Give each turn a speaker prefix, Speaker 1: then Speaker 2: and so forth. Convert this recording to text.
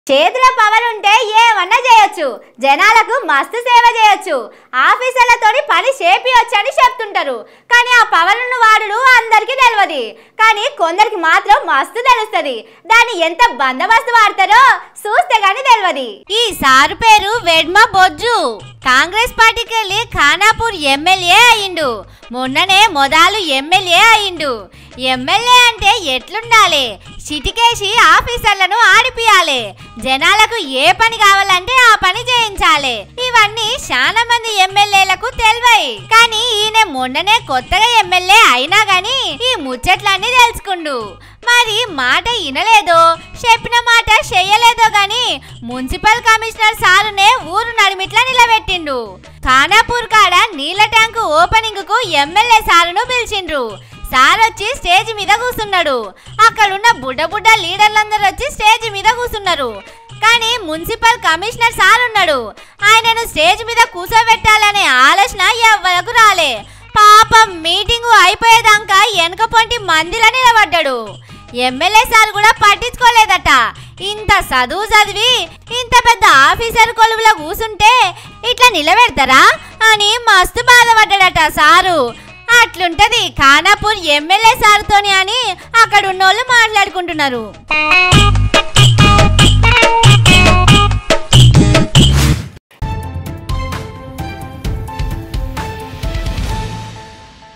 Speaker 1: చేతిలో పవర్ ఉంటే ఏమన్నా చేయొచ్చు జనాలకు మస్తు సేవ చేయొచ్చు ఆఫీసర్లతోని పని చేపియొచ్చు అని చెప్తుంటారు కానీ ఆ పవర్ను వాడుడు అందరికీ తెలియదు కానీ కొందరికి మాత్రం మస్తు తెలుస్తుంది దాన్ని ఎంత బందోబస్తు వాడతారో చూస్తే గానీ తెలియదు ఈ సారు పేరు వెడ్మ బొజ్జు కాంగ్రెస్ పార్టీకి వెళ్ళి ఖానాపూర్ ఎమ్మెల్యే అయిండు మొన్ననే మొదలు ఎమ్మెల్యే అయిండు ఎమ్మెల్యే అంటే ఎట్లుండాలి చిటికేసి ఆఫీసర్లను ఆడిపియాలి జనాలకు ఏ పని కావాలంటే ఆ పని చేయించాలి ఇవన్నీ చాలా మంది ఎమ్మెల్యేలకు తెలివై కానీ ఈయన మొన్ననే కొత్తగా ఎమ్మెల్యే అయినా గాని ఈ ముచ్చట్లన్నీ తెలుసుకుండు మరి మాట వినలేదో చెప్పిన మాట చెయ్యలేదో గాని మున్సిపల్ కమిషనర్ సారునే ఊరు నడిమిట్లా నిలబెట్టిండు ఖానాపూర్ కాడ నీళ్ళ ట్యాంకు ఓపెనింగ్ కు ఎమ్మెల్యే సారును పిలిచిండ్రు సార్ వచ్చి స్టేజ్ మీద కూర్చున్నాడు అక్కడున్న బుడ్డ బుడ్డ లీడర్లందరూ వచ్చి స్టేజ్ మీద కూర్చున్నారు కానీ మున్సిపల్ కమిషనర్ సార్ ఉన్నాడు ఆయనను స్టేజ్ మీద కూర్చోబెట్టాలనే ఆలోచన ఎవ్వరకు రాలే పాపం మీటింగు అయిపోయేదాకా వెనక పొంటి మందిలో నిలబడ్డాడు ఎమ్మెల్యే సార్ కూడా పట్టించుకోలేదట ఇంత చదువు చదివి ఇంత పెద్ద ఆఫీసర్ కొలువులో కూసుంటే ఇట్లా నిలబెడతారా అని మస్తు బాధపడ్డాడట సారు అట్లుంటది ఖానాపూర్ ఎమ్మెల్యే సార్తోని అని అక్కడ ఉన్నోళ్ళు మాట్లాడుకుంటున్నారు